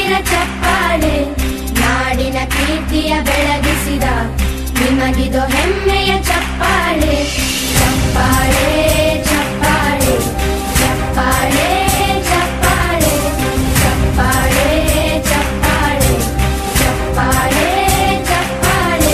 ಸಾವಿರ ಚಪ್ಪಾಳೆ ನಾಡಿನ ಕೀರ್ತಿಯ ಬೆಳಗಿಸಿದ ನಿಮಗಿದು ಹೆಮ್ಮೆಯ ಚಪ್ಪಾಳೆ ಚಪ್ಪಾಳೆ ಚಪ್ಪಾಳೆ ಚಪ್ಪಾಳೆ ಚಪ್ಪಾಳೆ ಚಪ್ಪಾಳೆ ಚಪ್ಪಾಳೆ ಚಪ್ಪಾಳೆ ಚಪ್ಪಾಳೆ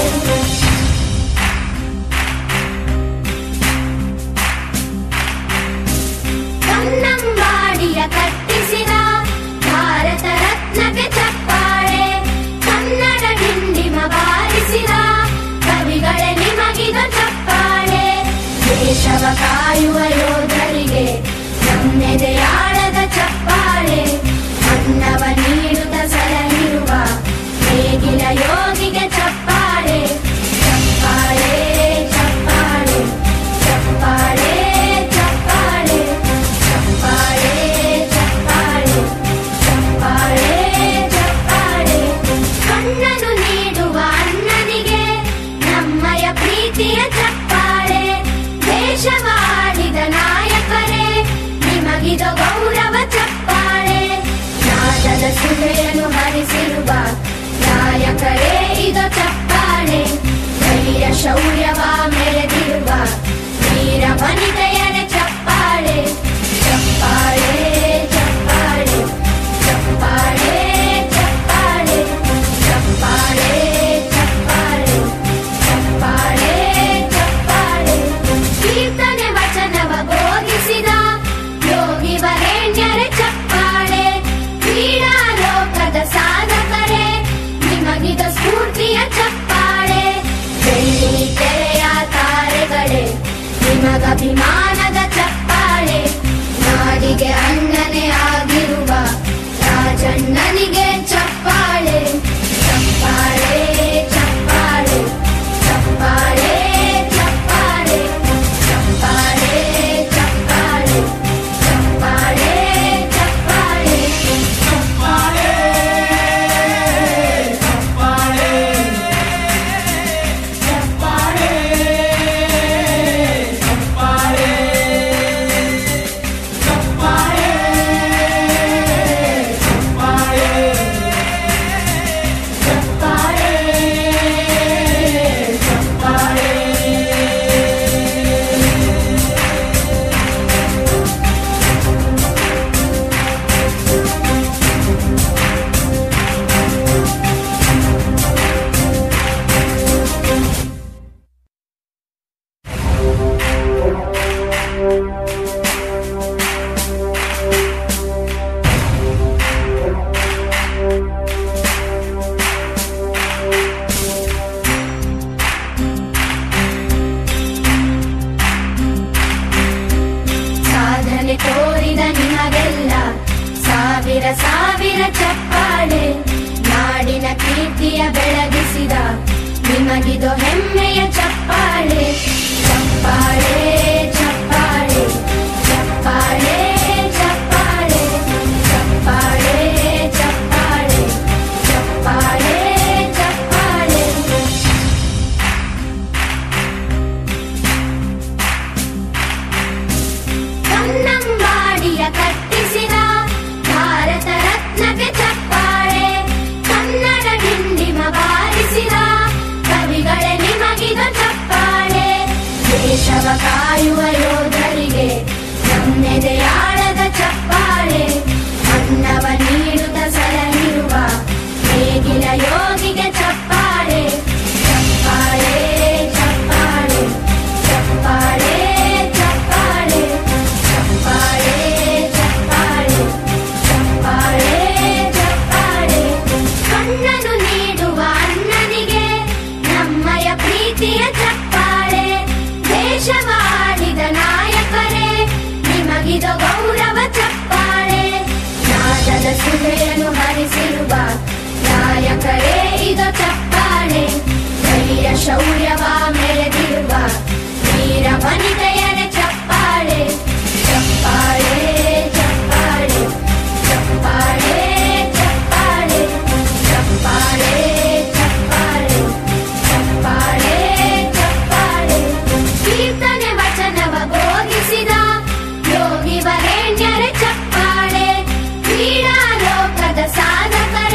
ಕನ್ನಂಬಾಡಿಯ ಕಟ್ಟಿಸಿದ ಭಾರತ ರತ್ನಕ್ಕೆ ಚಪ್ಪಾಳೆ ಕನ್ನಡ ಡಿಂಡಿಮ ಬಾರಿಸಿದ ಕವಿಗಳೇ ನಿಮಗಿದ ಚಪ್ಪಾಳೆ ದೇಶವ ಕಾಯುವ ಯೋಧರಿಗೆ ನಮ್ಮೆದೆಯಾಳದ ಚಪ್ಪಾಳೆ ಅನ್ನವ ನೀಡುತ್ತ ಸಲಹಿರುವ ನೇಗಿಲ ಯೋಗಿಗೆ ಚಪ್ಪಾಳೆ ಚಪ್ಪಾಳೆ ಚಪ್ಪಾಳೆ ಚಪ್ಪಾಳೆ ಚಪ್ಪಾಳೆ ಚಪ್ಪಾಳೆ ಚಪ್ಪಾಳೆ ಚಪ್ಪಾಳೆ ಚಪ್ಪಾಳೆ ಕಣ್ಣನು ನೀಡುವ ಅಣ್ಣನಿಗೆ ನಮ್ಮಯ ಪ್ರೀತಿಯ ಚಪ್ಪಾಳೆ ದೇಶವಾಡಿದ ನಾಯಕರೇ ನಿಮಗಿದ ಗೌರವ ಚಪ್ಪಾಳೆ ನಾದದ ಸುಧೆಯನ್ನು ಹರಿಸಿರುವ ನಾಯಕರೇ ಇದು ಚಪ್ಪಾಳೆ ಧೈರ್ಯ ಶೌರ್ಯವ ಮೆರೆದಿರುವ ವೀರ ವನಿತೆಯರ ಚಪ್ಪಾಳೆ ಚಪ್ಪಾಳೆ ಚಪ್ಪಾಳೆ ಚಪ್ಪಾಳೆ ಚಪ್ಪಾಳೆ ಚಪ್ಪಾಳೆ ಚಪ್ಪಾಳೆ ಚಪ್ಪಾಳೆ ಚಪ್ಪಾಳೆ ಕೀರ್ತನೆ ವಚನವ ಬೋಧಿಸಿದ ಯೋಗಿ ವರೇಣ್ಯರ ಚಪ್ಪಾಳೆ ಕ್ರೀಡಾ ಲೋಕದ ಸಾಧಕರೇ ನಿಮಗಿದ ಸ್ಫೂರ್ತಿಯ ಚಪ್ಪಾಳೆ ಬೆಳ್ಳಿ ತೆರೆಯ ತಾರೆಗಳೇ ನಿಮಗಭಿಮಾನದ ಚಪ್ಪಾಳೆ ನಾಡಿಗೆ ಅಣ್ಣನೇ ಆಗಿರುವ ರಾಜಣ್ಣನಿಗೆ ಚಪ್ಪಾಳೆ ಚಪ್ಪಾಳೆ ಚಪ್ಪಾಳೆ ಚಪ್ಪಾಳೆ ಚಪ್ಪಾಳೆ ಚಪ್ಪಾಳೆ ಚಪ್ಪಾಳೆ ಚಪ್ಪಾಳೆ ಚಪ್ಪಾಳೆ ಚಪ್ಪಾಳೆ ಚಪ್ಪಾಳೆ ಚಪ್ಪಾಳೆ ಸಾಧನೆ ತೋರಿದ ನಿಮಗೆಲ್ಲ ಸಾವಿರ ಸಾವಿರ ಚಪ್ಪಾಳೆ ನಾಡಿನ ಕೀರ್ತಿಯ ಬೆಳಗಿಸಿದ ನಿಮಗಿದು ಹೆಮ್ಮೆಯ ಚಪ್ಪಾಳೆ ಚಪ್ಪಾಳೆ ಚಪ್ಪಾಳೆ ಚಪ್ಪಾಳೆ ಚಪ್ಪಾಳೆ ಚಪ್ಪಾಳೆ ಚಪ್ಪಾಳೆ ಚಪ್ಪಾಳೆ ಚಪ್ಪಾಳೆ ಕನ್ನಂಬಾಡಿಯ ಕಟ್ಟಿಸಿದ ಭಾರತ ರತ್ನಕ್ಕೆ ಚಪ್ಪಾಳೆ ಕನ್ನಡ ಡಿಂಡಿಮ ಬಾರಿಸಿದ ಕವಿಗಳೇ ನಿಮಗಿದ ಚಪ್ಪಾಳೆ ದೇಶವ ಕಾಯುವ ಯೋಧರಿಗೆ ನಮ್ಮೆದೆಯಾಳದ ಚಪ್ಪಾಳೆ ಅನ್ನವ ನೀಡುತ್ತ ಸಲಹಿರುವ ನೇಗಿಲ ಯೋಗಿಗೆ ಚಪ್ಪಾಳೆ ಚಪ್ಪಾಳೆ ಚಪ್ಪಾಳೆ ಚಪ್ಪಾಳೆ ಚಪ್ಪಾಳೆ ಚಪ್ಪಾಳೆ ಚಪ್ಪಾಳೆ ಚಪ್ಪಾಳೆ ಚಪ್ಪಾಳೆ ಕಣ್ಣನು ನೀಡುವ ಅಣ್ಣನಿಗೆ ನಮ್ಮಯ ಪ್ರೀತಿಯ ಚಪ್ಪಾಳೆ ದೇಶವಾಡಿದ ನಾಯಕರೇ ನಿಮಗಿದ ಗೌರವ ಚಪ್ಪಾಳೆ ನಾದದ ಸುಧೆಯನ್ನು ಹರಿಸಿರುವ ನಾಯಕರೇ ಇದು ಚಪ್ಪಾಳೆ ಧೈರ್ಯ ಶೌರ್ಯವ ಮೆರೆದಿರುವ ವೀರ ವನಿತೆಯರ ಚಪ್ಪಾಳೆ ಚಪ್ಪಾಳೆ ಚಪ್ಪಾಳೆ ಚಪ್ಪಾಳೆ ಚಪ್ಪಾಳೆ ಚಪ್ಪಾಳೆ ಚಪ್ಪಾಳೆ ಚಪ್ಪಾಳೆ ಚಪ್ಪಾಳೆ ಕೀರ್ತನೆ ವಚನವ ಬೋಧಿಸಿದ ಯೋಗಿ ವರೇಣ್ಯರ ಚಪ್ಪಾಳೆ ಕ್ರೀಡಾ ಲೋಕದ ಸಾಧಕರ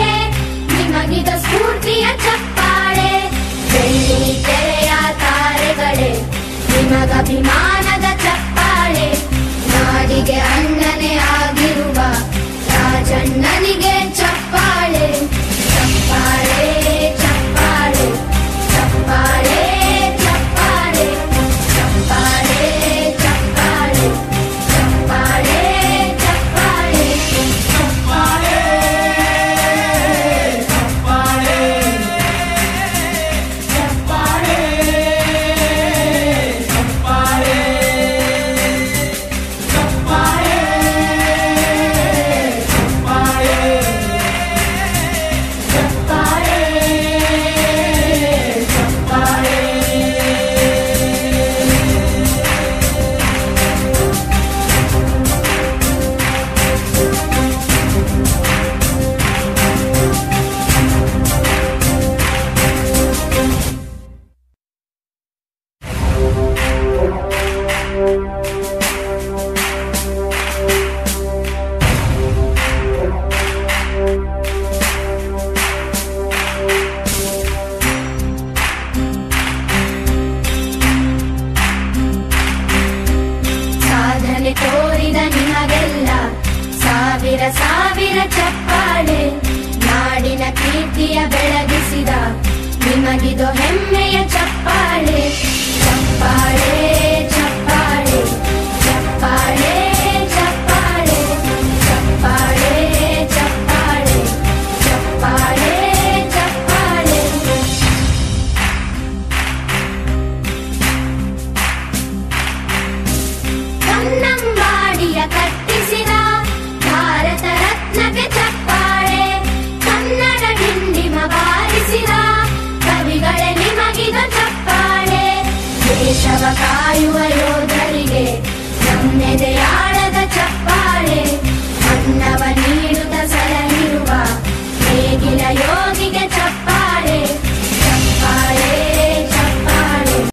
ಅಭಿಮಾನದ ಚಪ್ಪಾಳೆ ನಾಡಿಗೆ ಅಣ್ಣನೇ ಆಗಿರುವ ರಾಜಣ್ಣನಿಗೆ ಚಪ್ಪಾಳೆ ಚಪ್ಪಾಳೆ ಚಪ್ಪಾಳೆ ಚಪ್ಪಾಳೆ ಚಪ್ಪಾಳೆ ಚಪ್ಪಾಳೆ ಚಪ್ಪಾಳೆ ಚಪ್ಪಾಳೆ ಚಪ್ಪಾಳೆ ಚಪ್ಪಾಳೆ ಚಪ್ಪಾಳೆ ಚಪ್ಪಾಳೆ ಸಾಧನೆ ತೋರಿದ ನಿಮಗೆಲ್ಲ ಸಾವಿರ ಸಾವಿರ ಚಪ್ಪಾಳೆ ನಾಡಿನ ಕೀರ್ತಿಯ ಬೆಳಗಿಸಿದ ನಿಮಗಿದು ಹೆಮ್ಮೆಯ ಚಪ್ಪಾಳೆ ಚಪ್ಪಾಳೆ